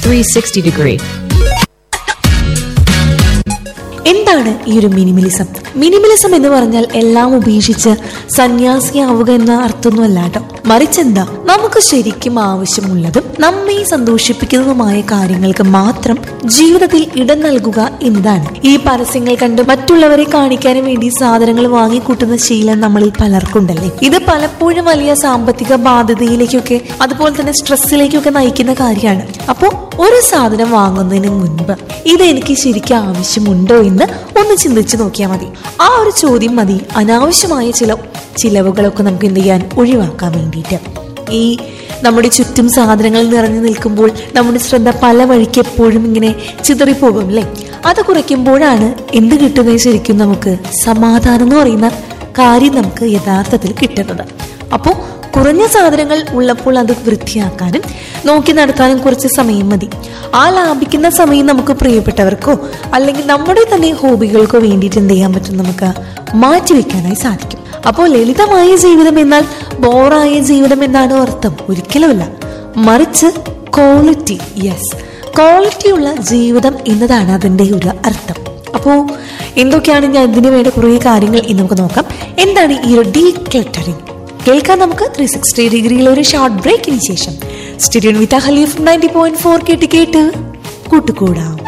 360 degree. എന്താണ് ഈ ഒരു മിനിമലിസം മിനിമലിസം എന്ന് പറഞ്ഞാൽ എല്ലാം ഉപേക്ഷിച്ച് സന്യാസിയാവുക എന്ന അർത്ഥമൊന്നുമല്ല കേട്ടോ മറിച്ചെന്താ നമുക്ക് ശരിക്കും ആവശ്യമുള്ളതും നമ്മെ സന്തോഷിപ്പിക്കുന്നതുമായ കാര്യങ്ങൾക്ക് മാത്രം ജീവിതത്തിൽ ഇടം നൽകുക എന്നതാണ് ഈ പരസ്യങ്ങൾ കണ്ട് മറ്റുള്ളവരെ കാണിക്കാനും വേണ്ടി സാധനങ്ങൾ വാങ്ങിക്കൂട്ടുന്ന ശീലം നമ്മളിൽ പലർക്കുണ്ടല്ലേ ഇത് പലപ്പോഴും വലിയ സാമ്പത്തിക ബാധ്യതയിലേക്കൊക്കെ അതുപോലെ തന്നെ സ്ട്രെസ്സിലേക്കൊക്കെ നയിക്കുന്ന കാര്യമാണ് അപ്പോൾ ഒരു സാധനം വാങ്ങുന്നതിന് മുൻപ് ഇത് എനിക്ക് ശരിക്കും ആവശ്യമുണ്ടോ എന്ന് ഒന്ന് ചിന്തിച്ചു നോക്കിയാൽ മതി ആ ഒരു ചോദ്യം മതി അനാവശ്യമായ ചില ചിലവുകളൊക്കെ നമുക്ക് എന്ത് ചെയ്യാൻ ഒഴിവാക്കാൻ വേണ്ടിയിട്ട് ഈ നമ്മുടെ ചുറ്റും സാധനങ്ങൾ നിറഞ്ഞു നിൽക്കുമ്പോൾ നമ്മുടെ ശ്രദ്ധ പല വഴിക്ക് എപ്പോഴും ഇങ്ങനെ ചിതറിപ്പോകും അല്ലേ അത് കുറയ്ക്കുമ്പോഴാണ് എന്ത് കിട്ടുന്നത് ശരിക്കും നമുക്ക് സമാധാനം എന്ന് പറയുന്ന കാര്യം നമുക്ക് യഥാർത്ഥത്തിൽ കിട്ടുന്നത് അപ്പോൾ കുറഞ്ഞ സാധനങ്ങൾ ഉള്ളപ്പോൾ അത് വൃത്തിയാക്കാനും നോക്കി നടത്താനും കുറച്ച് സമയം മതി ആ ലാഭിക്കുന്ന സമയം നമുക്ക് പ്രിയപ്പെട്ടവർക്കോ അല്ലെങ്കിൽ നമ്മുടെ തന്നെ ഹോബികൾക്കോ വേണ്ടിയിട്ട് എന്ത് ചെയ്യാൻ പറ്റും നമുക്ക് മാറ്റിവെക്കാനായി സാധിക്കും അപ്പോൾ ലളിതമായ ജീവിതം എന്നാൽ ബോറായ ജീവിതം എന്നാണ് അർത്ഥം ഒരിക്കലുമല്ല മറിച്ച് ക്വാളിറ്റി യെസ് ക്വാളിറ്റിയുള്ള ജീവിതം എന്നതാണ് അതിൻ്റെ ഒരു അർത്ഥം അപ്പോൾ എന്തൊക്കെയാണ് ഞാൻ ഇതിനു വേണ്ട കുറേ കാര്യങ്ങൾ ഇന്ന് നമുക്ക് നോക്കാം എന്താണ് ഈ ഒരു ഡീ ക്ലറ്ററിങ് കേൾക്കാൻ നമുക്ക് ത്രീ സിക്സ്റ്റി ഡിഗ്രിയിൽ ഒരു ഷോർട്ട് ബ്രേക്കിന് ശേഷം studio with Haleef ninety point four കേട്ട് കേട്ട് കൂട്ടുകൂടാം